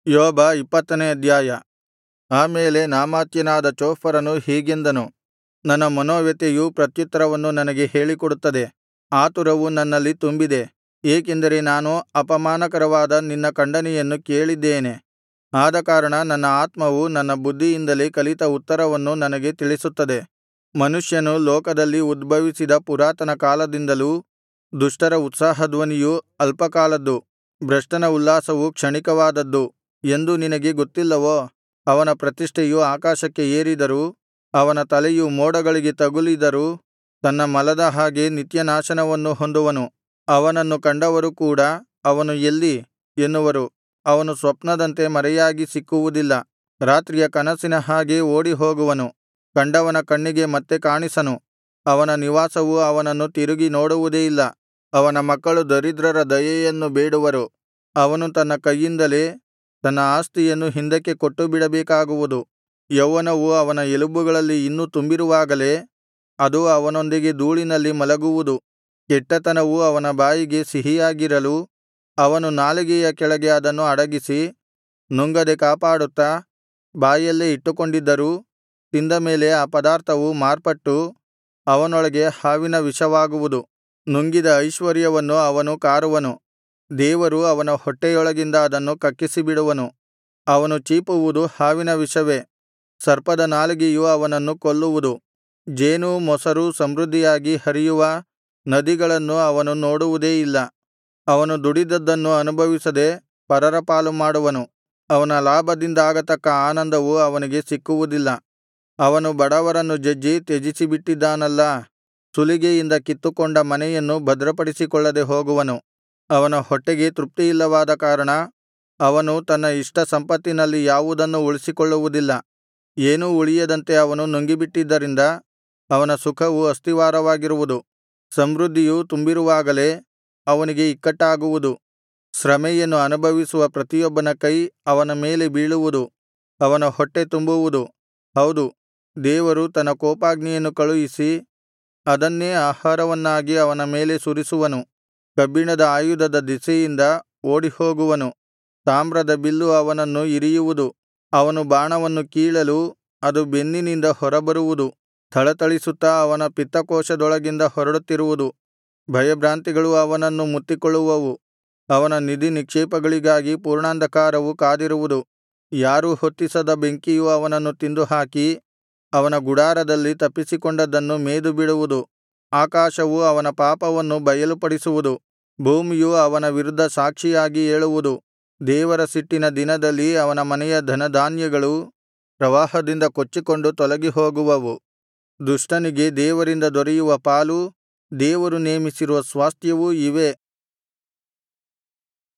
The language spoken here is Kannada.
ಯೋಬ ಇಪ್ಪತ್ತನೇ ಅಧ್ಯಾಯ ಆ ಮೇಲೆ ನಾಮಾಥ್ಯನಾದ ಚೋಫರನು ಹೀಗೆಂದನು ನನ್ನ ಮನೋವ್ಯಥೆಯು ಪ್ರತ್ಯುತ್ತರವನ್ನು ನನಗೆ ಹೇಳಿಕೊಡುತ್ತದೆ ಆತುರವು ನನ್ನಲ್ಲಿ ತುಂಬಿದೆ ಏಕೆಂದರೆ ನಾನು ಅಪಮಾನಕರವಾದ ನಿನ್ನ ಖಂಡನೆಯನ್ನು ಕೇಳಿದ್ದೇನೆ ಆದಕಾರಣ ನನ್ನ ಆತ್ಮವು ನನ್ನ ಬುದ್ಧಿಯಿಂದಲೇ ಕಲಿತ ಉತ್ತರವನ್ನು ನನಗೆ ತಿಳಿಸುತ್ತದೆ ಮನುಷ್ಯನು ಲೋಕದಲ್ಲಿ ಉದ್ಭವಿಸಿದ ಪುರಾತನ ಕಾಲದಿಂದಲೂ ದುಷ್ಟರ ಉತ್ಸಾಹಧ್ವನಿಯು ಅಲ್ಪಕಾಲದ್ದು ಭ್ರಷ್ಟನ ಉಲ್ಲಾಸವು ಕ್ಷಣಿಕವಾದದ್ದು ಎಂದು ನಿನಗೆ ಗೊತ್ತಿಲ್ಲವೋ ಅವನ ಪ್ರತಿಷ್ಠೆಯು ಆಕಾಶಕ್ಕೆ ಏರಿದರೂ ಅವನ ತಲೆಯು ಮೋಡಗಳಿಗೆ ತಗುಲಿದರೂ ತನ್ನ ಮಲದ ಹಾಗೆ ನಿತ್ಯನಾಶನವನ್ನು ಹೊಂದುವನು ಅವನನ್ನು ಕಂಡವರು ಕೂಡ ಅವನು ಎಲ್ಲಿ ಎನ್ನುವರು ಅವನು ಸ್ವಪ್ನದಂತೆ ಮರೆಯಾಗಿ ಸಿಕ್ಕುವುದಿಲ್ಲ ರಾತ್ರಿಯ ಕನಸಿನ ಹಾಗೆ ಓಡಿಹೋಗುವನು ಕಂಡವನ ಕಣ್ಣಿಗೆ ಮತ್ತೆ ಕಾಣಿಸನು ಅವನ ನಿವಾಸವು ಅವನನ್ನು ತಿರುಗಿ ನೋಡುವುದೇ ಇಲ್ಲ ಅವನ ಮಕ್ಕಳು ದರಿದ್ರರ ದಯೆಯನ್ನು ಬೇಡುವರು ಅವನು ತನ್ನ ಕೈಯಿಂದಲೇ ತನ್ನ ಆಸ್ತಿಯನ್ನು ಹಿಂದಕ್ಕೆ ಕೊಟ್ಟುಬಿಡಬೇಕಾಗುವುದು ಯೌವನವು ಅವನ ಎಲುಬುಗಳಲ್ಲಿ ಇನ್ನೂ ತುಂಬಿರುವಾಗಲೇ ಅದು ಅವನೊಂದಿಗೆ ಧೂಳಿನಲ್ಲಿ ಮಲಗುವುದು ಕೆಟ್ಟತನವು ಅವನ ಬಾಯಿಗೆ ಸಿಹಿಯಾಗಿರಲು ಅವನು ನಾಲಿಗೆಯ ಕೆಳಗೆ ಅದನ್ನು ಅಡಗಿಸಿ ನುಂಗದೆ ಕಾಪಾಡುತ್ತಾ ಬಾಯಲ್ಲೇ ಇಟ್ಟುಕೊಂಡಿದ್ದರೂ ತಿಂದ ಮೇಲೆ ಆ ಪದಾರ್ಥವು ಮಾರ್ಪಟ್ಟು ಅವನೊಳಗೆ ಹಾವಿನ ವಿಷವಾಗುವುದು ನುಂಗಿದ ಐಶ್ವರ್ಯವನ್ನು ಅವನು ಕಾರುವನು ದೇವರು ಅವನ ಹೊಟ್ಟೆಯೊಳಗಿಂದ ಅದನ್ನು ಕಕ್ಕಿಸಿಬಿಡುವನು ಅವನು ಚೀಪುವುದು ಹಾವಿನ ವಿಷವೇ ಸರ್ಪದ ನಾಲಿಗೆಯು ಅವನನ್ನು ಕೊಲ್ಲುವುದು ಜೇನೂ ಮೊಸರೂ ಸಮೃದ್ಧಿಯಾಗಿ ಹರಿಯುವ ನದಿಗಳನ್ನು ಅವನು ನೋಡುವುದೇ ಇಲ್ಲ ಅವನು ದುಡಿದದ್ದನ್ನು ಅನುಭವಿಸದೆ ಪರರ ಪಾಲು ಮಾಡುವನು ಅವನ ಲಾಭದಿಂದಾಗತಕ್ಕ ಆನಂದವು ಅವನಿಗೆ ಸಿಕ್ಕುವುದಿಲ್ಲ ಅವನು ಬಡವರನ್ನು ಜಜ್ಜಿ ತ್ಯಜಿಸಿಬಿಟ್ಟಿದ್ದಾನಲ್ಲಾ ಸುಲಿಗೆಯಿಂದ ಕಿತ್ತುಕೊಂಡ ಮನೆಯನ್ನು ಭದ್ರಪಡಿಸಿಕೊಳ್ಳದೆ ಹೋಗುವನು ಅವನ ಹೊಟ್ಟೆಗೆ ತೃಪ್ತಿಯಿಲ್ಲವಾದ ಕಾರಣ ಅವನು ತನ್ನ ಇಷ್ಟ ಸಂಪತ್ತಿನಲ್ಲಿ ಯಾವುದನ್ನೂ ಉಳಿಸಿಕೊಳ್ಳುವುದಿಲ್ಲ ಏನೂ ಉಳಿಯದಂತೆ ಅವನು ನುಂಗಿಬಿಟ್ಟಿದ್ದರಿಂದ ಅವನ ಸುಖವು ಅಸ್ಥಿರವಾಗಿರುವುದು ಸಮೃದ್ಧಿಯು ತುಂಬಿರುವಾಗಲೇ ಅವನಿಗೆ ಇಕ್ಕಟ್ಟಾಗುವುದು ಶ್ರಮೆಯನ್ನು ಅನುಭವಿಸುವ ಪ್ರತಿಯೊಬ್ಬನ ಕೈ ಅವನ ಮೇಲೆ ಬೀಳುವುದು ಅವನ ಹೊಟ್ಟೆ ತುಂಬುವುದು ಹೌದು ದೇವರು ತನ್ನ ಕೋಪಾಗ್ನಿಯನ್ನು ಕಳುಹಿಸಿ ಅದನ್ನೇ ಆಹಾರವನ್ನಾಗಿ ಅವನ ಮೇಲೆ ಸುರಿಸುವನು ಕಬ್ಬಿಣದ ಆಯುಧದ ದೆಸೆಯಿಂದ ಓಡಿಹೋಗುವನು ತಾಮ್ರದ ಬಿಲ್ಲು ಅವನನ್ನು ಇರಿಯುವುದು ಅವನು ಬಾಣವನ್ನು ಕೀಳಲು ಅದು ಬೆನ್ನಿನಿಂದ ಹೊರಬರುವುದು ಥಳಥಳಿಸುತ್ತಾ ಅವನ ಪಿತ್ತಕೋಶದೊಳಗಿಂದ ಹೊರಡುತ್ತಿರುವುದು ಭಯಭ್ರಾಂತಿಗಳು ಅವನನ್ನು ಮುತ್ತಿಕೊಳ್ಳುವವು ಅವನ ನಿಧಿನಿಕ್ಷೇಪಗಳಿಗಾಗಿ ಪೂರ್ಣಾಂಧಕಾರವು ಕಾದಿರುವುದು ಯಾರೂ ಹೊತ್ತಿಸದ ಬೆಂಕಿಯು ಅವನನ್ನು ತಿಂದುಹಾಕಿ ಅವನ ಗುಡಾರದಲ್ಲಿ ತಪ್ಪಿಸಿಕೊಂಡದ್ದನ್ನು ಮೇದುಬಿಡುವುದು ಆಕಾಶವು ಅವನ ಪಾಪವನ್ನು ಬಯಲುಪಡಿಸುವುದು ಭೂಮಿಯು ಅವನ ವಿರುದ್ಧ ಸಾಕ್ಷಿಯಾಗಿ ಏಳುವುದು ದೇವರ ಸಿಟ್ಟಿನ ದಿನದಲ್ಲಿ ಅವನ ಮನೆಯ ಧನಧಾನ್ಯಗಳು ಪ್ರವಾಹದಿಂದ ಕೊಚ್ಚಿಕೊಂಡು ತೊಲಗಿಹೋಗುವವು ದುಷ್ಟನಿಗೆ ದೇವರಿಂದ ದೊರೆಯುವ ಪಾಲೂ ದೇವರು ನೇಮಿಸಿರುವ ಸ್ವಾಸ್ತ್ಯವೂ ಇವೇ